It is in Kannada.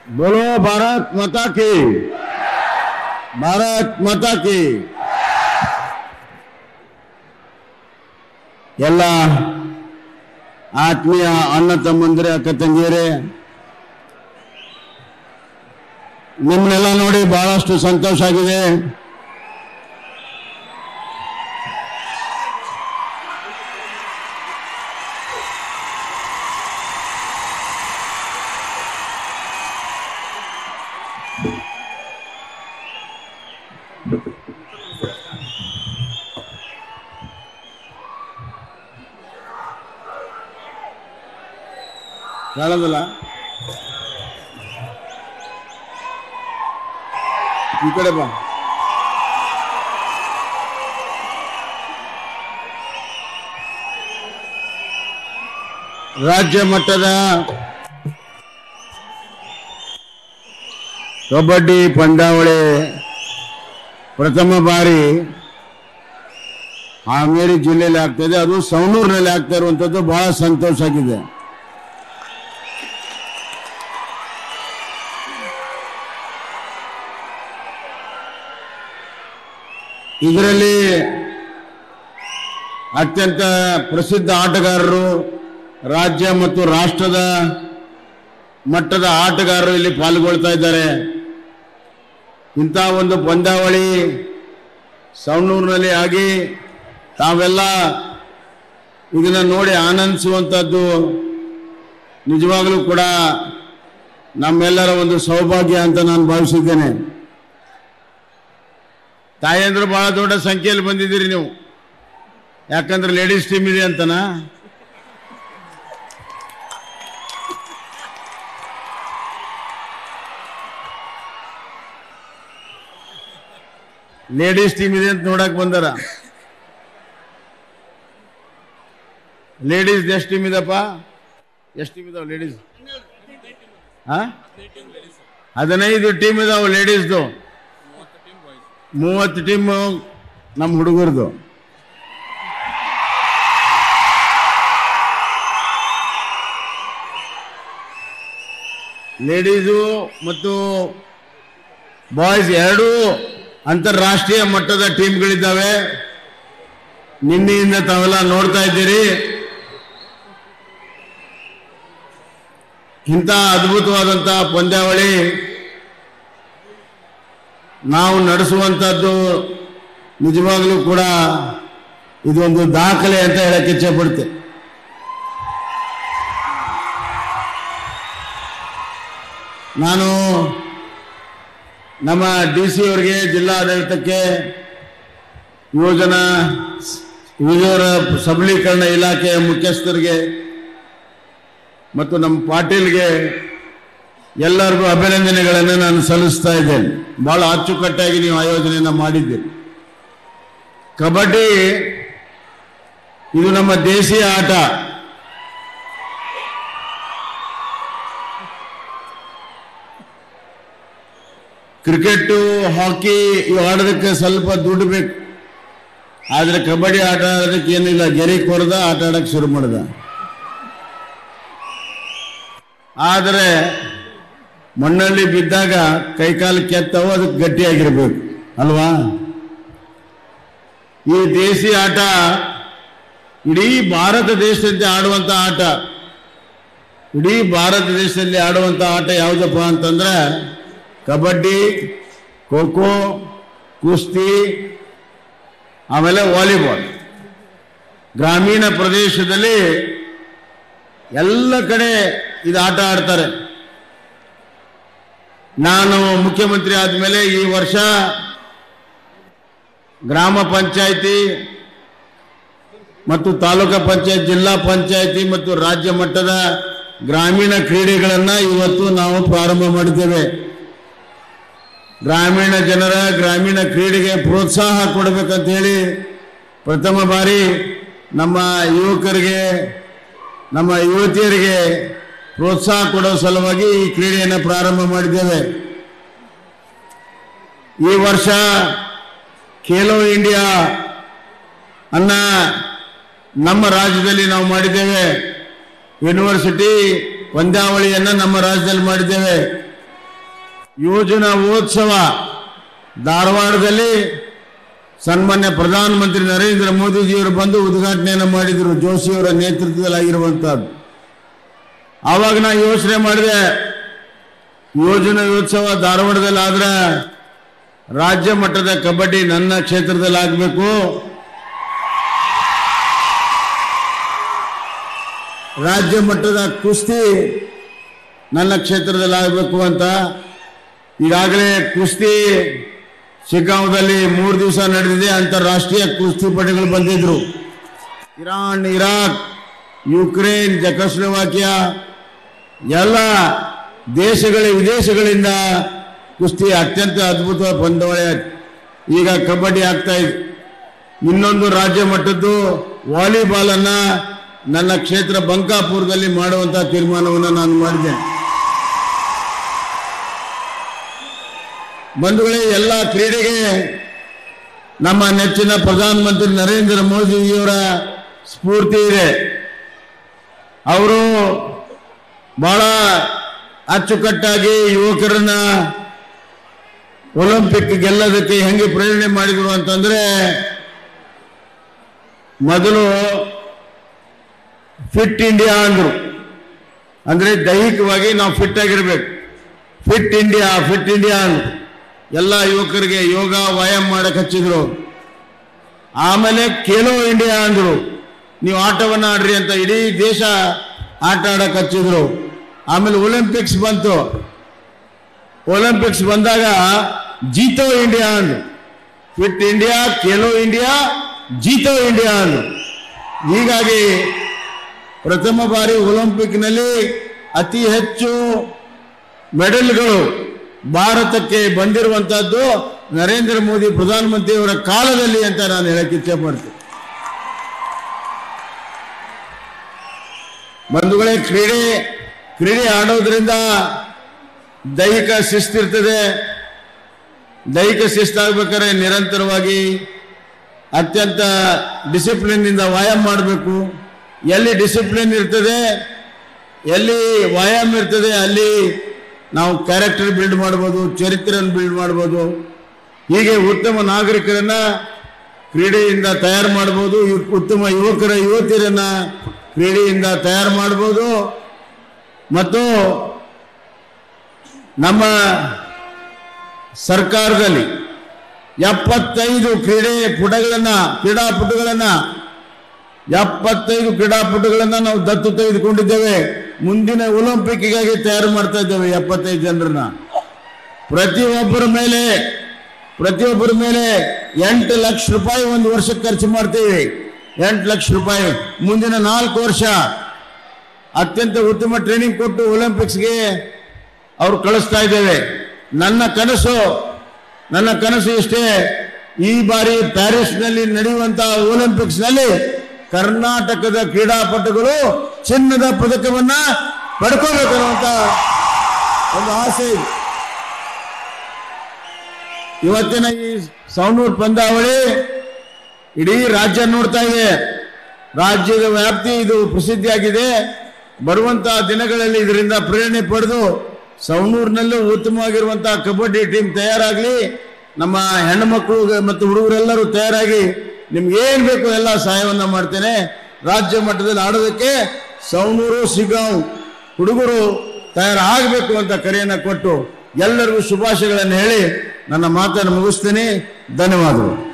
बोलो भारत माता की ಭಾರತ್ ಮಾತಾ ಕಿ ಎಲ್ಲ ಆತ್ಮೀಯ ಅಣ್ಣ ತಮ್ಮಂದ್ರೆ ಅಕ್ಕ ತಂಗಿಯರೇ ನಿಮ್ಮನ್ನೆಲ್ಲ ನೋಡಿ ಬಹಳಷ್ಟು ಸಂತೋಷ ಆಗಿದೆ ಹೇಳೋದಿಲ್ಲ ಈ ಕಡೆ ಬಾ ರಾಜ್ಯ ಮಟ್ಟದ ಕಬಡ್ಡಿ ಪಂದ್ಯಾವಳಿ ಪ್ರಥಮ ಬಾರಿ ಹಾವೇರಿ ಜಿಲ್ಲೆಯಲ್ಲಿ ಆಗ್ತದೆ ಅದು ಸವಣೂರಿನಲ್ಲಿ ಆಗ್ತಾ ಇರುವಂತದ್ದು ಬಹಳ ಸಂತೋಷ ಆಗಿದೆ ಇದರಲ್ಲಿ ಅತ್ಯಂತ ಪ್ರಸಿದ್ಧ ಆಟಗಾರರು ರಾಜ್ಯ ಮತ್ತು ರಾಷ್ಟ್ರದ ಮಟ್ಟದ ಆಟಗಾರರು ಇಲ್ಲಿ ಪಾಲ್ಗೊಳ್ತಾ ಇದ್ದಾರೆ ಇಂಥ ಒಂದು ಪಂದ್ಯಾವಳಿ ಸವಣೂರಿನಲ್ಲಿ ಆಗಿ ತಾವೆಲ್ಲ ಇದನ್ನ ನೋಡಿ ಆನಂದಿಸುವಂಥದ್ದು ನಿಜವಾಗಲೂ ಕೂಡ ನಮ್ಮೆಲ್ಲರ ಒಂದು ಸೌಭಾಗ್ಯ ಅಂತ ನಾನು ಭಾವಿಸಿದ್ದೇನೆ ತಾಯಂದ್ರು ಬಹಳ ದೊಡ್ಡ ಸಂಖ್ಯೆಯಲ್ಲಿ ಬಂದಿದ್ದೀರಿ ನೀವು ಯಾಕಂದ್ರೆ ಲೇಡೀಸ್ ಟೀಮ್ ಇದೆ ಅಂತನಾ ಲೇಡೀಸ್ ಟೀಮ್ ಇದೆ ಅಂತ ನೋಡಕ್ ಬಂದಾರ ಲೇಡೀಸ್ ಎಷ್ಟು ಟೀಮ್ ಇದಪ್ಪ ಎಷ್ಟು ಟೀಮ್ ಇದಾವ ಲೇಡೀಸ್ ಹಾ ಹದಿನೈದು ಟೀಮ್ ಇದಾವ ಲೇಡೀಸ್ದು ಮೂವತ್ತು ಟೀಮ್ ನಮ್ಮ ಹುಡುಗರದು ಲೇಡೀಸು ಮತ್ತು ಬಾಯ್ಸ್ ಎರಡೂ ಅಂತಾರಾಷ್ಟ್ರೀಯ ಮಟ್ಟದ ಟೀಮ್ಗಳಿದ್ದಾವೆ ನಿನ್ನೆಯಿಂದ ತಾವೆಲ್ಲ ನೋಡ್ತಾ ಇದ್ದೀರಿ ಇಂಥ ಅದ್ಭುತವಾದಂತಹ ಪಂದ್ಯಾವಳಿ ನಾವು ನಡೆಸುವಂಥದ್ದು ನಿಜವಾಗ್ಲೂ ಕೂಡ ಇದೊಂದು ದಾಖಲೆ ಅಂತ ಹೇಳಕ್ಕೆ ಇಚ್ಛೆ ಪಡುತ್ತೆ ನಾನು ನಮ್ಮ ಡಿ ಸಿ ಅವರಿಗೆ ಜಿಲ್ಲಾಡಳಿತಕ್ಕೆ ಯೋಜನಾ ಯುವಜನ ಸಬಲೀಕರಣ ಇಲಾಖೆಯ ಮುಖ್ಯಸ್ಥರಿಗೆ ಮತ್ತು ನಮ್ಮ ಪಾಟೀಲ್ಗೆ ಎಲ್ಲರಿಗೂ ಅಭಿನಂದನೆಗಳನ್ನು ನಾನು ಸಲ್ಲಿಸ್ತಾ ಇದ್ದೇನೆ ಬಹಳ ಅಚ್ಚುಕಟ್ಟಾಗಿ ನೀವು ಆಯೋಜನೆಯನ್ನು ಮಾಡಿದ್ದೀರಿ ಕಬಡ್ಡಿ ಇದು ನಮ್ಮ ದೇಶೀಯ ಆಟ ಕ್ರಿಕೆಟ್ ಹಾಕಿ ಇವು ಆಡೋದಕ್ಕೆ ಸ್ವಲ್ಪ ದುಡ್ಡು ಬೇಕು ಆದ್ರೆ ಕಬಡ್ಡಿ ಆಟ ಆಡೋದಕ್ಕೆ ಏನಿಲ್ಲ ಗೆರೆ ಕೊರದ ಆಟ ಆಡಕ್ಕೆ ಶುರು ಮಾಡ್ದ ಆದರೆ ಮಣ್ಣಲ್ಲಿ ಬಿದ್ದಾಗ ಕೈಕಾಲು ಕೆತ್ತವು ಅದಕ್ಕೆ ಗಟ್ಟಿಯಾಗಿರ್ಬೇಕು ಅಲ್ವಾ ಈ ದೇಸಿ ಆಟ ಇಡೀ ಭಾರತ ದೇಶದಲ್ಲಿ ಆಡುವಂತ ಆಟ ಇಡೀ ಭಾರತ ದೇಶದಲ್ಲಿ ಆಡುವಂತ ಆಟ ಯಾವುದಪ್ಪ ಅಂತಂದ್ರೆ ಕಬಡ್ಡಿ ಖೋ ಖೋ ಕುಸ್ತಿ ಆಮೇಲೆ ವಾಲಿಬಾಲ್ ಗ್ರಾಮೀಣ ಪ್ರದೇಶದಲ್ಲಿ ಎಲ್ಲ ಕಡೆ ಇದು ಆಟ ಆಡ್ತಾರೆ ನಾನು ಮುಖ್ಯಮಂತ್ರಿ ಆದಮೇಲೆ ಈ ವರ್ಷ ಗ್ರಾಮ ಪಂಚಾಯಿತಿ ಮತ್ತು ತಾಲೂಕಾ ಪಂಚಾಯತ್ ಜಿಲ್ಲಾ ಪಂಚಾಯಿತಿ ಮತ್ತು ರಾಜ್ಯ ಮಟ್ಟದ ಗ್ರಾಮೀಣ ಕ್ರೀಡೆಗಳನ್ನು ಇವತ್ತು ನಾವು ಪ್ರಾರಂಭ ಮಾಡಿದ್ದೇವೆ ಗ್ರಾಮೀಣ ಜನರ ಗ್ರಾಮೀಣ ಕ್ರೀಡೆಗೆ ಪ್ರೋತ್ಸಾಹ ಕೊಡಬೇಕಂತ ಹೇಳಿ ಪ್ರಥಮ ಬಾರಿ ನಮ್ಮ ಯುವಕರಿಗೆ ನಮ್ಮ ಯುವತಿಯರಿಗೆ ಪ್ರೋತ್ಸಾಹ ಕೊಡೋ ಸಲುವಾಗಿ ಈ ಕ್ರೀಡೆಯನ್ನು ಪ್ರಾರಂಭ ಮಾಡಿದ್ದೇವೆ ಈ ವರ್ಷ ಖೇಲೋ ಇಂಡಿಯಾ ಅನ್ನ ನಮ್ಮ ರಾಜ್ಯದಲ್ಲಿ ನಾವು ಮಾಡಿದ್ದೇವೆ ಯೂನಿವರ್ಸಿಟಿ ಪಂದ್ಯಾವಳಿಯನ್ನು ನಮ್ಮ ರಾಜ್ಯದಲ್ಲಿ ಮಾಡಿದ್ದೇವೆ ಯೋಜನಾ ಉತ್ಸವ ಧಾರವಾಡದಲ್ಲಿ ಸನ್ಮಾನ್ಯ ಪ್ರಧಾನಮಂತ್ರಿ ನರೇಂದ್ರ ಮೋದಿಜಿಯವರು ಬಂದು ಉದ್ಘಾಟನೆಯನ್ನು ಮಾಡಿದರು ಜೋಶಿಯವರ ನೇತೃತ್ವದಲ್ಲಿ ಆಗಿರುವಂತಹದ್ದು ಆವಾಗ ನಾ ಯೋಚನೆ ಮಾಡಿದೆ ಯೋಜನಾ ಉತ್ಸವ ಧಾರವಾಡದಲ್ಲಿ ಆದ್ರೆ ರಾಜ್ಯ ಮಟ್ಟದ ಕಬಡ್ಡಿ ನನ್ನ ಕ್ಷೇತ್ರದಲ್ಲಿ ಆಗಬೇಕು ರಾಜ್ಯ ಮಟ್ಟದ ಕುಸ್ತಿ ನನ್ನ ಕ್ಷೇತ್ರದಲ್ಲಿ ಆಗಬೇಕು ಅಂತ ಈಗಾಗಲೇ ಕುಸ್ತಿ ಶಿಗ್ಗಾಂವದಲ್ಲಿ ಮೂರು ದಿವಸ ನಡೆದಿದೆ ಅಂತಾರಾಷ್ಟ್ರೀಯ ಕುಸ್ತಿಪಟುಗಳು ಬಂದಿದ್ರು ಇರಾನ್ ಇರಾಕ್ ಯುಕ್ರೇನ್ ಜಕಸ್ಲೋವಾಕಿಯಾ ಎಲ್ಲ ದೇಶಗಳ ವಿದೇಶಗಳಿಂದ ಕುಸ್ತಿ ಅತ್ಯಂತ ಅದ್ಭುತ ಬಂದವಳೆ ಈಗ ಕಬಡ್ಡಿ ಆಗ್ತಾ ಇದೆ ಇನ್ನೊಂದು ರಾಜ್ಯ ಮಟ್ಟದ್ದು ವಾಲಿಬಾಲ್ ಅನ್ನ ನನ್ನ ಕ್ಷೇತ್ರ ಬಂಕಾಪುರದಲ್ಲಿ ಮಾಡುವಂತ ತೀರ್ಮಾನವನ್ನು ನಾನು ಮಾಡಿದ್ದೇನೆ ಬಂಧುಗಳೇ ಎಲ್ಲ ಕ್ರೀಡೆಗೆ ನಮ್ಮ ನೆಚ್ಚಿನ ಪ್ರಧಾನಮಂತ್ರಿ ನರೇಂದ್ರ ಮೋದಿಯವರ ಸ್ಫೂರ್ತಿ ಇದೆ ಅವರು ಬಹಳ ಅಚ್ಚುಕಟ್ಟಾಗಿ ಯುವಕರನ್ನ ಒಲಿಂಪಿಕ್ ಗೆಲ್ಲೋದಕ್ಕೆ ಹೆಂಗೆ ಪ್ರೇರಣೆ ಮಾಡಿದ್ರು ಅಂತಂದ್ರೆ ಮೊದಲು ಫಿಟ್ ಇಂಡಿಯಾ ಅಂದ್ರು ಅಂದ್ರೆ ದೈಹಿಕವಾಗಿ ನಾವು ಫಿಟ್ ಆಗಿರ್ಬೇಕು ಫಿಟ್ ಇಂಡಿಯಾ ಫಿಟ್ ಇಂಡಿಯಾ ಅಂದ್ರು ಎಲ್ಲ ಯುವಕರಿಗೆ ಯೋಗ ವ್ಯಾಯಾಮ ಮಾಡಕ್ ಹಚ್ಚಿದ್ರು ಆಮೇಲೆ ಖೇಲೋ ಇಂಡಿಯಾ ಅಂದ್ರು ನೀವು ಆಟವನ್ನ ಆಡ್ರಿ ಅಂತ ಇಡೀ ದೇಶ ಆಟ ಆಡಕ್ ಹಚ್ಚಿದ್ರು ಆಮೇಲೆ ಒಲಿಂಪಿಕ್ಸ್ ಬಂತು ಒಲಿಂಪಿಕ್ಸ್ ಬಂದಾಗ ಜೀತೋ ಇಂಡಿಯಾ ಅಂದ್ರು fit India Khelo India Jeeto India ಅಂದ್ರು ಹೀಗಾಗಿ ಪ್ರಥಮ ಬಾರಿ ಒಲಿಂಪಿಕ್ನಲ್ಲಿ ಅತಿ ಹೆಚ್ಚು ಮೆಡಲ್ಗಳು ಭಾರತಕ್ಕೆ ಬಂದಿರುವಂತಹದ್ದು ನರೇಂದ್ರ ಮೋದಿ ಪ್ರಧಾನಮಂತ್ರಿಯವರ ಕಾಲದಲ್ಲಿ ಅಂತ ನಾನು ಹೇಳಕ್ಕೆ ಇಚ್ಛೆ ಪಡ್ತೀನಿ ಬಂಧುಗಳೇ ಕ್ರೀಡೆ ಕ್ರೀಡೆ ಆಡೋದ್ರಿಂದ ದೈಹಿಕ ಶಿಸ್ತಿರ್ತದೆ ದೈಹಿಕ ಶಿಸ್ತಾಗಬೇಕಾದ್ರೆ ನಿರಂತರವಾಗಿ ಅತ್ಯಂತ ಡಿಸಿಪ್ಲಿನ್ ಇಂದ ವ್ಯಾಯಾಮ ಮಾಡಬೇಕು ಎಲ್ಲಿ ಡಿಸಿಪ್ಲಿನ್ ಇರ್ತದೆ ಎಲ್ಲಿ ವ್ಯಾಯಾಮ ಇರ್ತದೆ ಅಲ್ಲಿ ನಾವು ಕ್ಯಾರೆಕ್ಟರ್ ಬಿಲ್ಡ್ ಮಾಡ್ಬೋದು ಚರಿತ್ರೆಯನ್ನು ಬಿಲ್ಡ್ ಮಾಡ್ಬೋದು ಹೀಗೆ ಉತ್ತಮ ನಾಗರಿಕರನ್ನ ಕ್ರೀಡೆಯಿಂದ ತಯಾರು ಮಾಡ್ಬೋದು ಯು- ಉತ್ತಮ ಯುವಕರ ಯುವತಿಯರನ್ನ ಕ್ರೀಡೆಯಿಂದ ತಯಾರು ಮಾಡ್ಬೋದು ಮತ್ತು ನಮ್ಮ ಸರ್ಕಾರದಲ್ಲಿ ಎಪ್ಪತ್ತೈದು ಕ್ರೀಡೆ ಪುಟಗಳನ್ನ ಕ್ರೀಡಾಪಟುಗಳನ್ನ ಎಪ್ಪತ್ತೈದು ಕ್ರೀಡಾಪಟುಗಳನ್ನ ನಾವು ದತ್ತು ತೆಗೆದುಕೊಂಡಿದ್ದೇವೆ ಮುಂದಿನ ಒಲಿಂಪಿಕ್ಗಾಗಿ ತಯಾರು ಮಾಡ್ತಾ ಇದ್ದೇವೆ ಎಪ್ಪತ್ತೈದು ಜನರನ್ನ ಪ್ರತಿಯೊಬ್ಬರ ಮೇಲೆ ಪ್ರತಿಯೊಬ್ಬರ ಮೇಲೆ ಎಂಟು ಲಕ್ಷ ರೂಪಾಯಿ ಒಂದು ವರ್ಷಕ್ಕೆ ಖರ್ಚು ಮಾಡ್ತೀವಿ ಎಂಟು ಲಕ್ಷ ರೂಪಾಯಿ ಮುಂದಿನ ನಾಲ್ಕು ವರ್ಷ ಅತ್ಯಂತ ಉತ್ತಮ ಟ್ರೈನಿಂಗ್ ಕೊಟ್ಟು ಒಲಿಂಪಿಕ್ಸ್ಗೆ ಅವ್ರು ಕಳಿಸ್ತಾ ಇದ್ದೇವೆ ನನ್ನ ಕನಸು ನನ್ನ ಕನಸು ಇಷ್ಟೇ ಈ ಬಾರಿ ಪ್ಯಾರಿಸ್ನಲ್ಲಿ ನಡೆಯುವಂತಹ ಒಲಿಂಪಿಕ್ಸ್ನಲ್ಲಿ ಕರ್ನಾಟಕದ ಕ್ರೀಡಾಪಟುಗಳು ಚಿನ್ನದ ಪದಕವನ್ನ ಪಡ್ಕೋಬೇಕನ್ನುವಂತ ಒಂದು ಆಸೆ ಇದೆ ಇವತ್ತಿನ ಈ ಸೌನೂರ್ ಪಂದ್ಯಾವಳಿ ಇಡೀ ರಾಜ್ಯ ನೋಡ್ತಾ ಇದೆ ರಾಜ್ಯದ ವ್ಯಾಪ್ತಿ ಇದು ಪ್ರಸಿದ್ಧಿಯಾಗಿದೆ ಬರುವಂತಹ ದಿನಗಳಲ್ಲಿ ಇದರಿಂದ ಪ್ರೇರಣೆ ಪಡೆದು ಸವಣೂರಿನಲ್ಲೂ ಉತ್ತಮವಾಗಿರುವಂತಹ ಕಬಡ್ಡಿ ಟೀಮ್ ತಯಾರಾಗಲಿ ನಮ್ಮ ಹೆಣ್ಣುಮಕ್ಕಳು ಮತ್ತು ಹುಡುಗರೆಲ್ಲರೂ ತಯಾರಾಗಿ ನಿಮ್ಗೆ ಏನ್ ಬೇಕು ಎಲ್ಲ ಸಹಾಯವನ್ನ ಮಾಡ್ತೇನೆ ರಾಜ್ಯ ಮಟ್ಟದಲ್ಲಿ ಆಡೋದಕ್ಕೆ ಸವಣೂರು ಸಿಗಾಂವ್ ಹುಡುಗರು ತಯಾರಾಗಬೇಕು ಅಂತ ಕರೆಯನ್ನ ಕೊಟ್ಟು ಎಲ್ಲರಿಗೂ ಶುಭಾಶಯಗಳನ್ನು ಹೇಳಿ ನನ್ನ ಮಾತನ್ನು ಮುಗಿಸ್ತೇನೆ ಧನ್ಯವಾದಗಳು